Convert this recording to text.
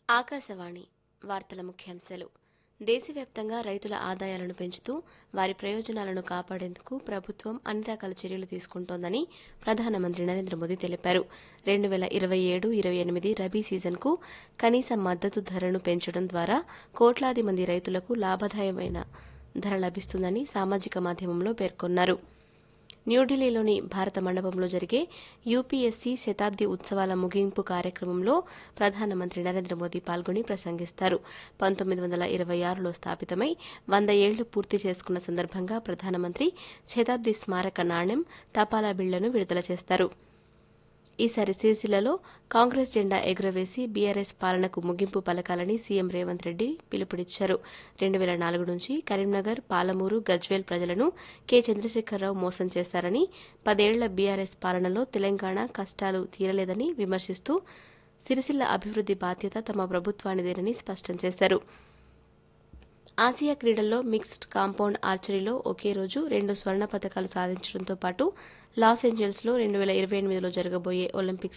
ఆకాశవాణి వార్తల ముఖ్యాంశాలు దేశవ్యాప్తంగా రైతుల ఆదాయాలను పెంచుతూ వారి ప్రయోజనాలను కాపాడేందుకు ప్రభుత్వం అన్ని రకాల చర్యలు తీసుకుంటోందని ప్రధానమంత్రి నరేంద్ర మోదీ తెలిపారు రెండు వేల ఇరవై ఏడు ఇరవై ఎనిమిది రబీ సీజన్కు కనీస మద్దతు ధరను పెంచడం ద్వారా కోట్లాది మంది రైతులకు లాభదాయమైన ధర లభిస్తుందని సామాజిక మాధ్యమంలో పేర్కొన్నారు న్యూఢిల్లీలోని భారత మండపంలో జరిగే యూపీఎస్సీ శతాబ్ది ఉత్సవాల ముగింపు కార్యక్రమంలో ప్రధానమంత్రి నరేంద్ర మోదీ పాల్గొని ప్రసంగిస్తారు పంతొమ్మిది వందల ఇరవై ఆరులో స్థాపితమై వంద ఏళ్లు పూర్తి చేసుకున్న సందర్భంగా ప్రధానమంత్రి శతాబ్ది స్మారక నాణ్యం తపాలా బిళ్లను విడుదల చేస్తారు ఈసారి సిరిసిల్లలో కాంగ్రెస్ జెండా ఎగురవేసి బీఆర్ఎస్ పాలనకు ముగింపు పలకాలని సీఎం రేవంత్ రెడ్డి పిలుపునిచ్చారు రెండు వేల నాలుగు నుంచి కరీంనగర్ పాలమూరు గజ్వేల్ ప్రజలను కె చంద్రశేఖరరావు మోసం చేశారని పదేళ్ల బీఆర్ఎస్ పాలనలో తెలంగాణ కష్టాలు తీరలేదని విమర్శిస్తూ సిరిసిల్ల అభివృద్ది బాధ్యత తమ ప్రభుత్వానిదేనని స్పష్టం చేశారు ఆసియా క్రీడల్లో మిక్స్డ్ కాంపౌండ్ ఆర్చరీలో ఒకే రోజు రెండు స్వర్ణ పతకాలు సాధించడంతో పాటు లాస్ ఏంజల్స్లో రెండు వేల ఇరవై ఎనిమిదిలో జరగబోయే ఒలింపిక్స్